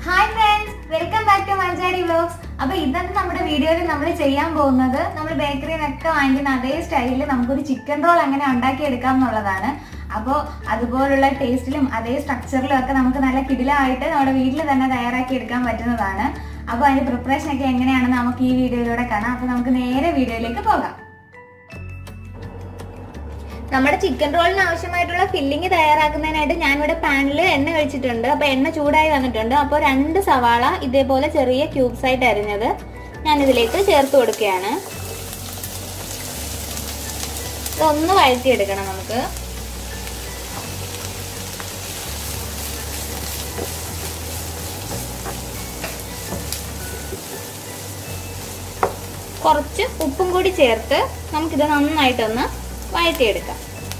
hi friends welcome back to Manjadi vlogs അപ്പൊ ഇന്നത്തെ നമ്മുടെ വീഡിയോയിൽ നമ്മൾ ചെയ്യാൻ പോകുന്നത് നമ്മൾ ബേക്കറിയിൽ നിന്നൊക്കെ വാങ്ങിക്കുന്ന അതേ സ്റ്റൈലിൽ നമുക്കൊരു ചിക്കൻ റോൾ എങ്ങനെ ഉണ്ടാക്കിയെടുക്കാം എന്നുള്ളതാണ് അപ്പോൾ അതുപോലുള്ള ടേസ്റ്റിലും അതേ സ്ട്രക്ചറിലും ഒക്കെ നമുക്ക് നല്ല കിടിലമായിട്ട് നമ്മുടെ വീട്ടിൽ തന്നെ തയ്യാറാക്കി എടുക്കാൻ പറ്റുന്നതാണ് അപ്പോൾ അതിന്റെ പ്രിപ്പറേഷൻ ഒക്കെ എങ്ങനെയാണെന്ന് നമുക്ക് ഈ വീഡിയോയിലൂടെ കാണാം അപ്പോൾ നമുക്ക് നേരെ വീഡിയോയിലേക്ക് പോകാം നമ്മുടെ ചിക്കൻ റോളിന് ആവശ്യമായിട്ടുള്ള ഫില്ലിംഗ് തയ്യാറാക്കുന്നതിനായിട്ട് ഞാനിവിടെ പാനിൽ എണ്ണ കഴിച്ചിട്ടുണ്ട് അപ്പൊ എണ്ണ ചൂടായി വന്നിട്ടുണ്ട് അപ്പോൾ രണ്ട് സവാള ഇതേപോലെ ചെറിയ ക്യൂബ്സ് ആയിട്ട് അരിഞ്ഞത് ഞാൻ ഇതിലേക്ക് ചേർത്ത് കൊടുക്കുകയാണ് ഇതൊന്ന് വഴറ്റിയെടുക്കണം നമുക്ക് കുറച്ച് ഉപ്പും കൂടി ചേർത്ത് നമുക്കിത് നന്നായിട്ടൊന്ന് വഴറ്റിയെടുക്കാം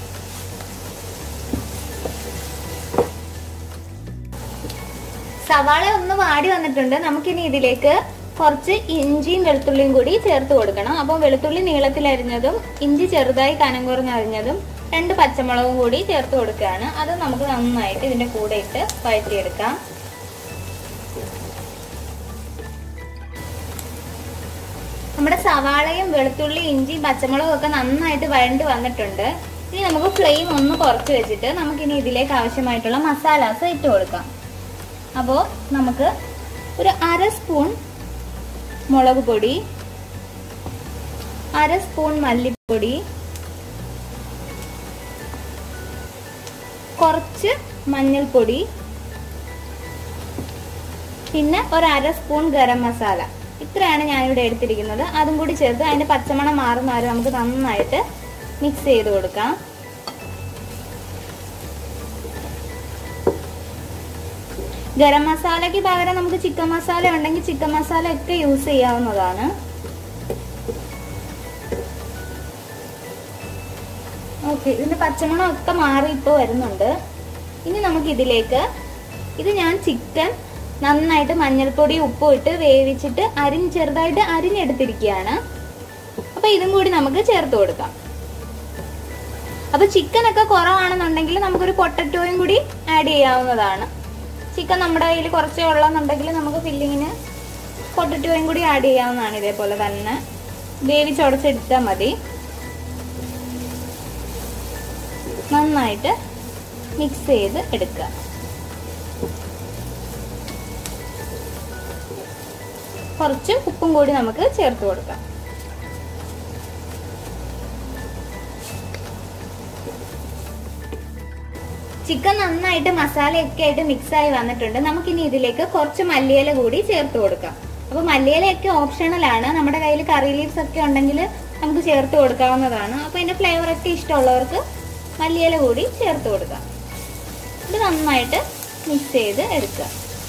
സവാള ഒന്ന് വാടി വന്നിട്ടുണ്ട് നമുക്കിനി ഇതിലേക്ക് കുറച്ച് ഇഞ്ചിയും വെളുത്തുള്ളിയും കൂടി ചേർത്ത് കൊടുക്കണം അപ്പോൾ വെളുത്തുള്ളി നീളത്തിൽ അരിഞ്ഞതും ഇഞ്ചി ചെറുതായി കനം കുറഞ്ഞരിഞ്ഞതും രണ്ട് പച്ചമുളകും കൂടി ചേർത്ത് കൊടുക്കുകയാണ് അത് നമുക്ക് നന്നായിട്ട് ഇതിന്റെ കൂടെ ഇട്ട് വഴറ്റിയെടുക്കാം നമ്മുടെ സവാളയും വെളുത്തുള്ളി ഇഞ്ചി പച്ചമുളകും ഒക്കെ നന്നായിട്ട് വഴണ്ട് വന്നിട്ടുണ്ട് ഇനി നമുക്ക് ഫ്ലെയിം ഒന്ന് കുറച്ച് വെച്ചിട്ട് നമുക്കിനി ഇതിലേക്ക് ആവശ്യമായിട്ടുള്ള മസാലാസ് ഇട്ട് കൊടുക്കാം അപ്പോൾ നമുക്ക് ഒരു അര സ്പൂൺ മുളക് പൊടി അര സ്പൂൺ മല്ലിപ്പൊടി കുറച്ച് മഞ്ഞൾപ്പൊടി പിന്നെ ഒരു അര സ്പൂൺ ഗരം മസാല ഇത്രയാണ് ഞാനിവിടെ എടുത്തിരിക്കുന്നത് അതും കൂടി ചേർത്ത് അതിന്റെ പച്ചമണം മാറുന്ന വരെ നമുക്ക് നന്നായിട്ട് മിക്സ് ചെയ്ത് കൊടുക്കാം ഗരം മസാലയ്ക്ക് പകരം നമുക്ക് ചിക്കൻ മസാല ഉണ്ടെങ്കിൽ ചിക്കൻ മസാല ഒക്കെ യൂസ് ചെയ്യാവുന്നതാണ് ഓക്കെ ഇതിന്റെ പച്ചമണം ഒക്കെ മാറി ഇപ്പോൾ വരുന്നുണ്ട് ഇനി നമുക്ക് ഇതിലേക്ക് ഇത് ഞാൻ ചിക്കൻ നന്നായിട്ട് മഞ്ഞൾപ്പൊടി ഉപ്പും ഇട്ട് വേവിച്ചിട്ട് അരിഞ്ഞ് ചെറുതായിട്ട് അരിഞ്ഞെടുത്തിരിക്കുകയാണ് അപ്പൊ ഇതും കൂടി നമുക്ക് ചേർത്ത് കൊടുക്കാം അപ്പൊ ചിക്കൻ ഒക്കെ കുറവാണെന്നുണ്ടെങ്കിൽ നമുക്കൊരു പൊട്ടറ്റോയും കൂടി ആഡ് ചെയ്യാവുന്നതാണ് ചിക്കൻ നമ്മുടെ കയ്യിൽ കുറച്ചേ ഉള്ളെന്നുണ്ടെങ്കിൽ നമുക്ക് ഫില്ലിങ്ങിന് പൊട്ടറ്റോയും കൂടി ആഡ് ചെയ്യാവുന്നതാണ് ഇതേപോലെ തന്നെ വേവിച്ചുടച്ചെടുത്താൽ മതി നന്നായിട്ട് മിക്സ് ചെയ്ത് എടുക്കുക കുറച്ച് ഉപ്പും കൂടി നമുക്ക് ചേർത്ത് കൊടുക്കാം ചിക്കൻ നന്നായിട്ട് മസാലയൊക്കെ ആയിട്ട് മിക്സ് ആയി വന്നിട്ടുണ്ട് നമുക്കിനി ഇതിലേക്ക് കുറച്ച് മല്ലിയില കൂടി ചേർത്ത് കൊടുക്കാം അപ്പൊ മല്ലിയിലയൊക്കെ ഓപ്ഷണൽ ആണ് നമ്മുടെ കയ്യിൽ കറി ലീവ്സ് ഒക്കെ ഉണ്ടെങ്കിൽ നമുക്ക് ചേർത്ത് കൊടുക്കാവുന്നതാണ് അപ്പൊ അതിന്റെ ഫ്ലേവർ ഒക്കെ ഇഷ്ടമുള്ളവർക്ക് മല്ലിയില കൂടി ചേർത്ത് കൊടുക്കാം ഇത് നന്നായിട്ട് മിക്സ് ചെയ്ത് എടുക്കുക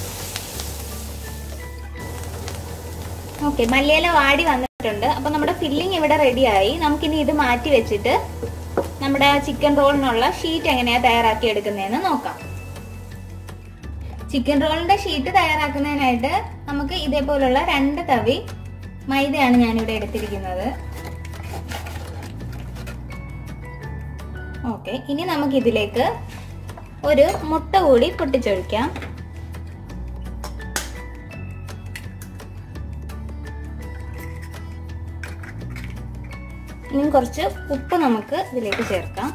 ഓക്കെ മല്ലിയില വാടി വന്നിട്ടുണ്ട് അപ്പൊ നമ്മുടെ ഫില്ലിംഗ് ഇവിടെ റെഡിയായി നമുക്കിനി ഇത് മാറ്റി വെച്ചിട്ട് നമ്മുടെ ചിക്കൻ റോളിനുള്ള ഷീറ്റ് എങ്ങനെയാ തയ്യാറാക്കി എടുക്കുന്നതെന്ന് നോക്കാം ചിക്കൻ റോളിന്റെ ഷീറ്റ് തയ്യാറാക്കുന്നതിനായിട്ട് നമുക്ക് ഇതേപോലുള്ള രണ്ട് തവി മൈദയാണ് ഞാനിവിടെ എടുത്തിരിക്കുന്നത് ഓക്കെ ഇനി നമുക്ക് ഇതിലേക്ക് ഒരു മുട്ട കൂടി പൊട്ടിച്ചൊഴിക്കാം ഇനി കുറച്ച് ഉപ്പ് നമുക്ക് ഇതിലേക്ക് ചേർക്കാം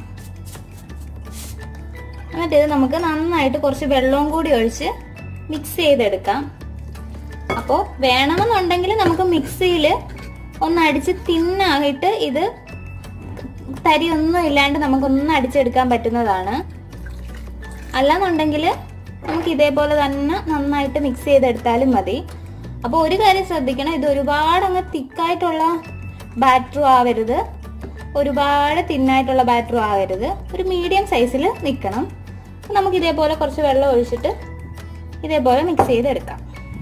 എന്നിട്ട് ഇത് നമുക്ക് നന്നായിട്ട് കുറച്ച് വെള്ളവും കൂടി ഒഴിച്ച് മിക്സ് ചെയ്തെടുക്കാം അപ്പോൾ വേണമെന്നുണ്ടെങ്കിൽ നമുക്ക് മിക്സിയിൽ ഒന്ന് അടിച്ച് തിന്നായിട്ട് ഇത് തരി ഒന്നും ഇല്ലാണ്ട് നമുക്കൊന്ന് അടിച്ചെടുക്കാൻ പറ്റുന്നതാണ് അല്ലാന്നുണ്ടെങ്കിൽ നമുക്ക് ഇതേപോലെ തന്നെ നന്നായിട്ട് മിക്സ് ചെയ്തെടുത്താലും മതി അപ്പോൾ ഒരു കാര്യം ശ്രദ്ധിക്കണം ഇത് ഒരുപാട് അങ്ങ് തിക്കായിട്ടുള്ള ബാറ്ററും ആവരുത് ഒരുപാട് തിന്നായിട്ടുള്ള ബാറ്ററും ആവരുത് ഒരു മീഡിയം സൈസിൽ നിൽക്കണം നമുക്ക് ഇതേപോലെ കുറച്ച് വെള്ളം ഒഴിച്ചിട്ട് ഇതേപോലെ മിക്സ് ചെയ്തെടുക്കാം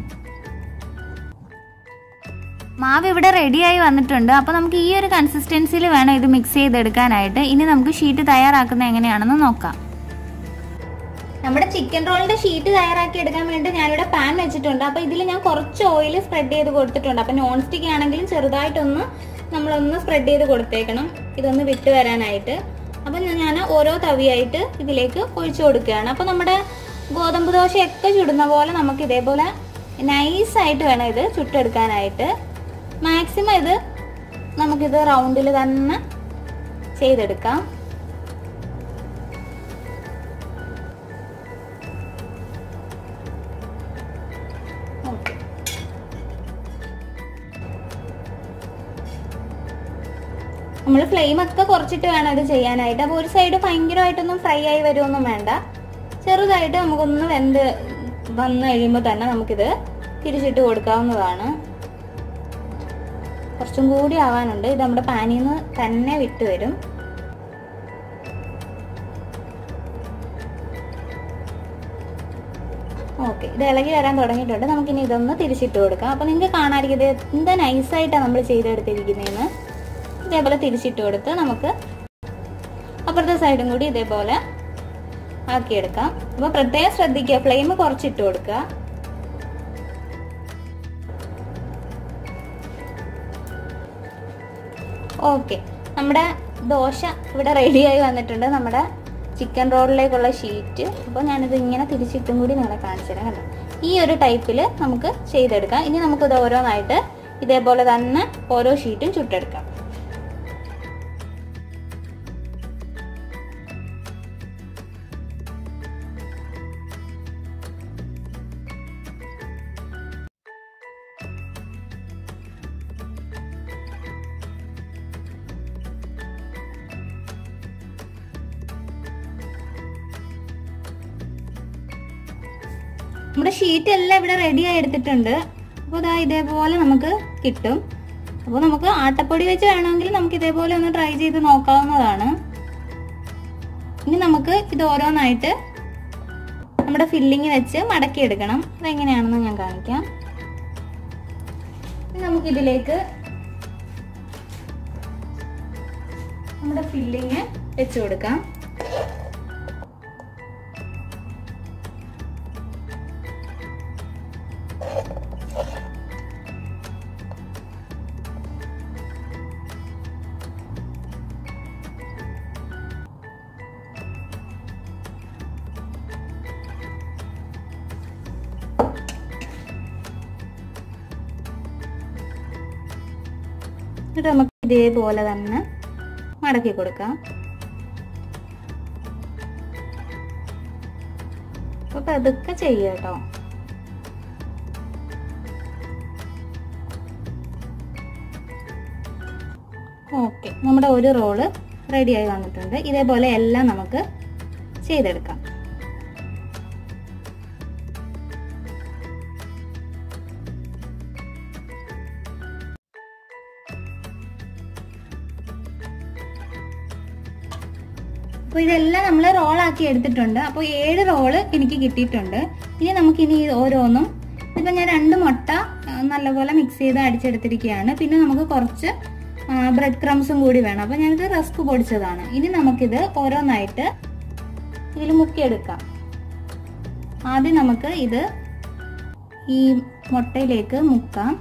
മാവ് ഇവിടെ റെഡിയായി വന്നിട്ടുണ്ട് അപ്പോൾ നമുക്ക് ഈ ഒരു കൺസിസ്റ്റൻസിയിൽ വേണം ഇത് മിക്സ് ചെയ്തെടുക്കാനായിട്ട് ഇനി നമുക്ക് ഷീറ്റ് തയ്യാറാക്കുന്നത് എങ്ങനെയാണെന്ന് നോക്കാം നമ്മുടെ ചിക്കൻ റോളിന്റെ ഷീറ്റ് തയ്യാറാക്കി എടുക്കാൻ വേണ്ടി ഞാനിവിടെ പാൻ വെച്ചിട്ടുണ്ട് അപ്പോൾ ഇതിൽ ഞാൻ കുറച്ച് ഓയിൽ സ്പ്രെഡ് ചെയ്ത് കൊടുത്തിട്ടുണ്ട് അപ്പോൾ നോൺ സ്റ്റിക്ക് ആണെങ്കിലും ചെറുതായിട്ടൊന്ന് നമ്മളൊന്ന് സ്പ്രെഡ് ചെയ്ത് കൊടുത്തേക്കണം ഇതൊന്ന് വിട്ട് വരാനായിട്ട് അപ്പം ഞാൻ ഓരോ തവിയായിട്ട് ഇതിലേക്ക് ഒഴിച്ചു കൊടുക്കുകയാണ് അപ്പോൾ നമ്മുടെ ഗോതമ്പ് ദോശയൊക്കെ ചുടുന്ന പോലെ നമുക്ക് ഇതേപോലെ നൈസായിട്ട് വേണം ഇത് ചുട്ടെടുക്കാനായിട്ട് മാക്സിമം ഇത് നമുക്കിത് റൗണ്ടിൽ തന്നെ ചെയ്തെടുക്കാം ഓക്കെ നമ്മൾ ഫ്ലെയിം ഒക്കെ കുറച്ചിട്ട് വേണം ഇത് ചെയ്യാനായിട്ട് അപ്പോൾ ഒരു സൈഡ് ഭയങ്കരമായിട്ടൊന്നും ഫ്രൈ ആയി വരുമൊന്നും വേണ്ട ചെറുതായിട്ട് നമുക്കൊന്ന് വെന്ത് വന്നു കഴിയുമ്പോൾ തന്നെ നമുക്കിത് തിരിച്ചിട്ട് കൊടുക്കാവുന്നതാണ് കുറച്ചും കൂടി ആവാനുണ്ട് ഇത് നമ്മുടെ പാനിൽ നിന്ന് തന്നെ വിട്ട് വരും ഓക്കെ ഇത് ഇളകി വരാൻ തുടങ്ങിയിട്ടുണ്ട് നമുക്കിനി ഇതൊന്ന് തിരിച്ചിട്ട് കൊടുക്കാം അപ്പോൾ നിങ്ങൾക്ക് കാണാതിരിക്കും ഇത് എന്താ നൈസായിട്ടാണ് നമ്മൾ ചെയ്തെടുത്തിരിക്കുന്നതെന്ന് ഇതേപോലെ തിരിച്ചിട്ട് കൊടുത്ത് നമുക്ക് അപ്പുറത്തെ സൈഡും കൂടി ഇതേപോലെ ആക്കിയെടുക്കാം അപ്പോൾ പ്രത്യേകം ശ്രദ്ധിക്കുക ഫ്ലെയിം കുറച്ചിട്ട് കൊടുക്കുക ഓക്കെ നമ്മുടെ ദോശ ഇവിടെ റെഡിയായി വന്നിട്ടുണ്ട് നമ്മുടെ ചിക്കൻ റോളിലേക്കുള്ള ഷീറ്റ് അപ്പോൾ ഞാനിത് ഇങ്ങനെ തിരിച്ചിട്ടും കൂടി നിങ്ങളെ കാണിച്ചു തരാം കണ്ടോ ഈ ഒരു ടൈപ്പിൽ നമുക്ക് ചെയ്തെടുക്കാം ഇനി നമുക്കിത് ഓരോന്നായിട്ട് ഇതേപോലെ തന്നെ ഓരോ ഷീറ്റും ചുട്ടെടുക്കാം നമ്മുടെ ഷീറ്റ് എല്ലാം ഇവിടെ റെഡി ആയി എടുത്തിട്ടുണ്ട് അപ്പോൾ ഇതാ ഇതേപോലെ നമുക്ക് കിട്ടും അപ്പോൾ നമുക്ക് ആട്ടപ്പൊടി വെച്ച് വേണമെങ്കിൽ നമുക്ക് ഇതേപോലെ ഒന്ന് ട്രൈ ചെയ്ത് നോക്കാവുന്നതാണ് ഇനി നമുക്ക് ഇത് ഓരോന്നായിട്ട് നമ്മുടെ ഫില്ലിങ് വെച്ച് മടക്കിയെടുക്കണം അതെങ്ങനെയാണെന്ന് ഞാൻ കാണിക്കാം ഇനി നമുക്കിതിലേക്ക് നമ്മുടെ ഫില്ലിങ് വെച്ച് കൊടുക്കാം എന്നിട്ട് നമുക്ക് ഇതേപോലെ തന്നെ മടക്കി കൊടുക്കാം അപ്പൊ പതുക്കെ ചെയ്യുക കേട്ടോ ഓക്കെ നമ്മുടെ ഒരു റോള് റെഡിയായി വന്നിട്ടുണ്ട് ഇതേപോലെ എല്ലാം നമുക്ക് ചെയ്തെടുക്കാം അപ്പോൾ ഇതെല്ലാം നമ്മൾ റോളാക്കി എടുത്തിട്ടുണ്ട് അപ്പോൾ ഏഴ് റോള് എനിക്ക് കിട്ടിയിട്ടുണ്ട് ഇനി നമുക്കിനി ഇത് ഓരോന്നും ഇപ്പം ഞാൻ രണ്ട് മുട്ട ആ, നല്ലപോലെ മിക്സ് ചെയ്ത് അടിച്ചെടുത്തിരിക്കുകയാണ് പിന്നെ നമുക്ക് കുറച്ച് ബ്രെഡ് ക്രംസും കൂടി വേണം അപ്പോൾ ഞാനിത് റസ്ക് പൊടിച്ചതാണ് ഇനി നമുക്കിത് ഓരോന്നായിട്ട് ഇതിൽ മുക്കിയെടുക്കാം ആദ്യം നമുക്ക് ഇത് ഈ മുട്ടയിലേക്ക് മുക്കാം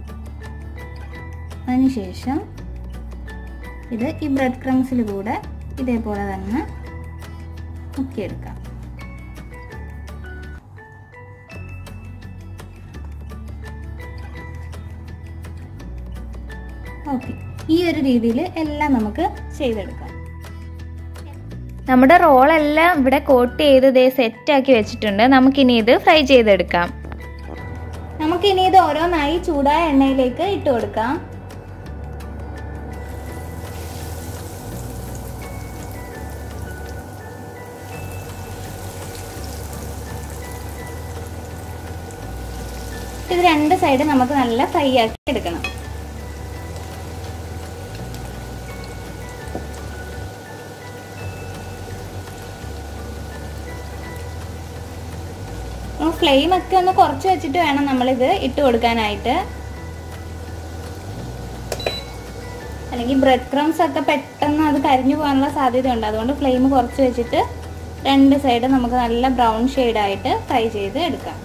അതിനുശേഷം ഇത് ഈ ബ്രെഡ് ക്രംസിൽ കൂടെ ഇതേപോലെ തന്നെ മുക്കിയെടുക്കാം ഓക്കെ ഈ ഒരു രീതിയിൽ എല്ലാം നമുക്ക് ചെയ്തെടുക്കാം നമ്മുടെ റോളെല്ലാം ഇവിടെ കോട്ട് ചെയ്ത് ഇതേ സെറ്റാക്കി വെച്ചിട്ടുണ്ട് നമുക്കിനി ഇത് ഫ്രൈ ചെയ്തെടുക്കാം നമുക്കിനി ഇത് ഓരോന്നായി ചൂടായ എണ്ണയിലേക്ക് ഇട്ട് കൊടുക്കാം ഇത് രണ്ട് സൈഡ് നമുക്ക് നല്ല ഫ്രൈ ആക്കി എടുക്കണം ഫ്ലെയിം ഒക്കെ ഒന്ന് കുറച്ച് വെച്ചിട്ട് വേണം നമ്മളിത് ഇട്ട് കൊടുക്കാനായിട്ട് അല്ലെങ്കിൽ ബ്രെഡ് ക്രംസ് ഒക്കെ പെട്ടെന്ന് അത് കരിഞ്ഞു പോകാനുള്ള സാധ്യതയുണ്ട് അതുകൊണ്ട് ഫ്ലെയിം കുറച്ച് വെച്ചിട്ട് രണ്ട് സൈഡ് നമുക്ക് നല്ല ബ്രൗൺ ആയിട്ട് ഫ്രൈ ചെയ്ത് എടുക്കാം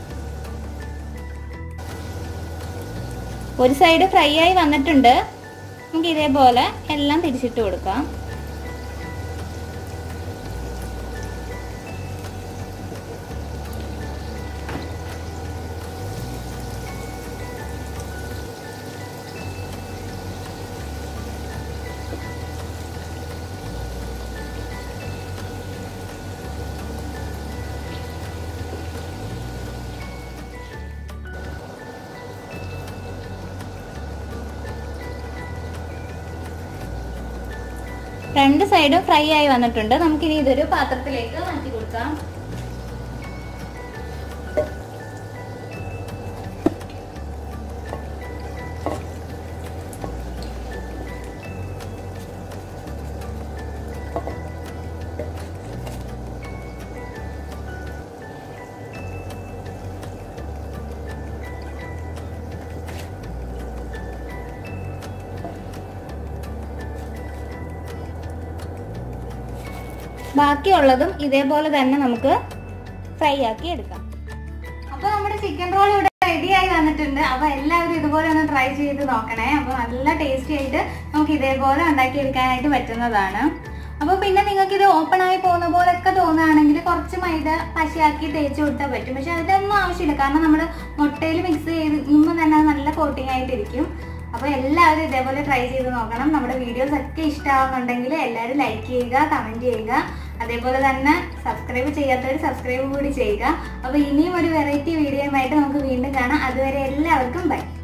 ഒരു സൈഡ് ഫ്രൈ ആയി വന്നിട്ടുണ്ട് നമുക്ക് ഇതേപോലെ എല്ലാം തിരിച്ചിട്ട് കൊടുക്കാം രണ്ട് സൈഡും ഫ്രൈ ആയി വന്നിട്ടുണ്ട് നമുക്കിനി ഇതൊരു പാത്രത്തിലേക്ക് മാറ്റി കൊടുക്കാം ബാക്കിയുള്ളതും ഇതേപോലെ തന്നെ നമുക്ക് ഫ്രൈ ആക്കി എടുക്കാം അപ്പൊ നമ്മുടെ ചിക്കൻ റോൾ ഇവിടെ റെഡി ആയി വന്നിട്ടുണ്ട് അപ്പൊ എല്ലാവരും ഇതുപോലെ ഒന്ന് ട്രൈ ചെയ്ത് നോക്കണേ അപ്പൊ നല്ല ടേസ്റ്റി ആയിട്ട് നമുക്ക് ഇതേപോലെ ഉണ്ടാക്കിയെടുക്കാനായിട്ട് പറ്റുന്നതാണ് അപ്പൊ പിന്നെ നിങ്ങൾക്ക് ഇത് ഓപ്പൺ ആയി പോകുന്ന പോലെയൊക്കെ തോന്നുകയാണെങ്കിൽ കുറച്ച് മൈദ പശയാക്കി തേച്ച് കൊടുത്താൽ പറ്റും പക്ഷെ അതിനൊന്നും ആവശ്യമില്ല കാരണം നമ്മൾ മുട്ടയിൽ മിക്സ് ചെയ്യുമ്പോൾ തന്നെ അത് നല്ല കോട്ടിംഗ് ആയിട്ടിരിക്കും അപ്പൊ എല്ലാവരും ഇതേപോലെ ട്രൈ ചെയ്ത് നോക്കണം നമ്മുടെ വീഡിയോസ് ഒക്കെ ഇഷ്ടമാവുന്നുണ്ടെങ്കിൽ എല്ലാവരും ലൈക്ക് ചെയ്യുക കമന്റ് ചെയ്യുക അതേപോലെ തന്നെ സബ്സ്ക്രൈബ് ചെയ്യാത്തവർ സബ്സ്ക്രൈബ് കൂടി ചെയ്യുക അപ്പൊ ഇനിയും ഒരു വെറൈറ്റി വീഡിയോയുമായിട്ട് നമുക്ക് വീണ്ടും കാണാം അതുവരെ എല്ലാവർക്കും ബൈ